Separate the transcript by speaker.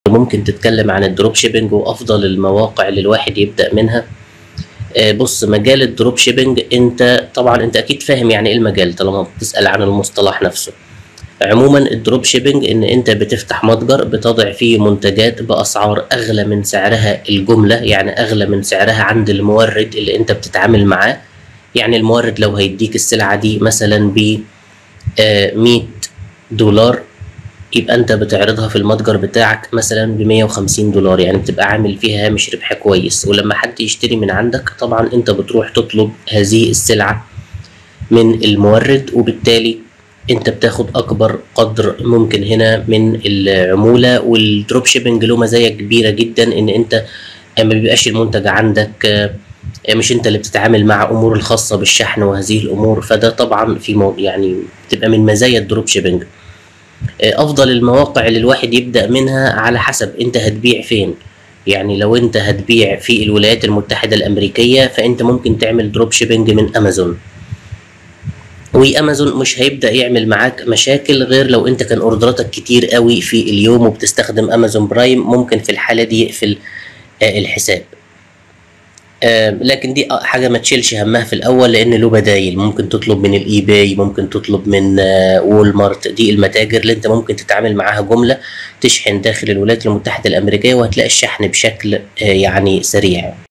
Speaker 1: ممكن تتكلم عن الدروب شيبينج وافضل المواقع اللي الواحد يبدا منها آه، بص مجال الدروب شيبينج انت طبعا انت اكيد فاهم يعني ايه المجال طالما بتسال عن المصطلح نفسه عموما الدروب شيبينج ان انت بتفتح متجر بتضع فيه منتجات باسعار اغلى من سعرها الجمله يعني اغلى من سعرها عند المورد اللي انت بتتعامل معاه يعني المورد لو هيديك السلعه دي مثلا ب 100 دولار يبقى انت بتعرضها في المتجر بتاعك مثلا ب 150 دولار يعني بتبقى عامل فيها هامش ربح كويس ولما حد يشتري من عندك طبعا انت بتروح تطلب هذه السلعه من المورد وبالتالي انت بتاخد اكبر قدر ممكن هنا من العموله والدروب شيبنج له مزايا كبيره جدا ان انت ما بيبقاش المنتج عندك آه، مش انت اللي بتتعامل مع امور الخاصه بالشحن وهذه الامور فده طبعا في مو يعني بتبقى من مزايا الدروب شيبنج آه، افضل المواقع اللي الواحد يبدا منها على حسب انت هتبيع فين يعني لو انت هتبيع في الولايات المتحده الامريكيه فانت ممكن تعمل دروب شيبنج من امازون وامازون مش هيبدا يعمل معاك مشاكل غير لو انت كان اوردراتك كتير قوي في اليوم وبتستخدم امازون برايم ممكن في الحاله دي يقفل آه، الحساب آه، لكن دي حاجه ما تشيلش همها في الاول لان له بدايل ممكن تطلب من الاي باي ممكن تطلب من آه، وول مارت دي المتاجر اللي انت ممكن تتعامل معاها جمله تشحن داخل الولايات المتحده الامريكيه وهتلاقي الشحن بشكل آه، يعني سريع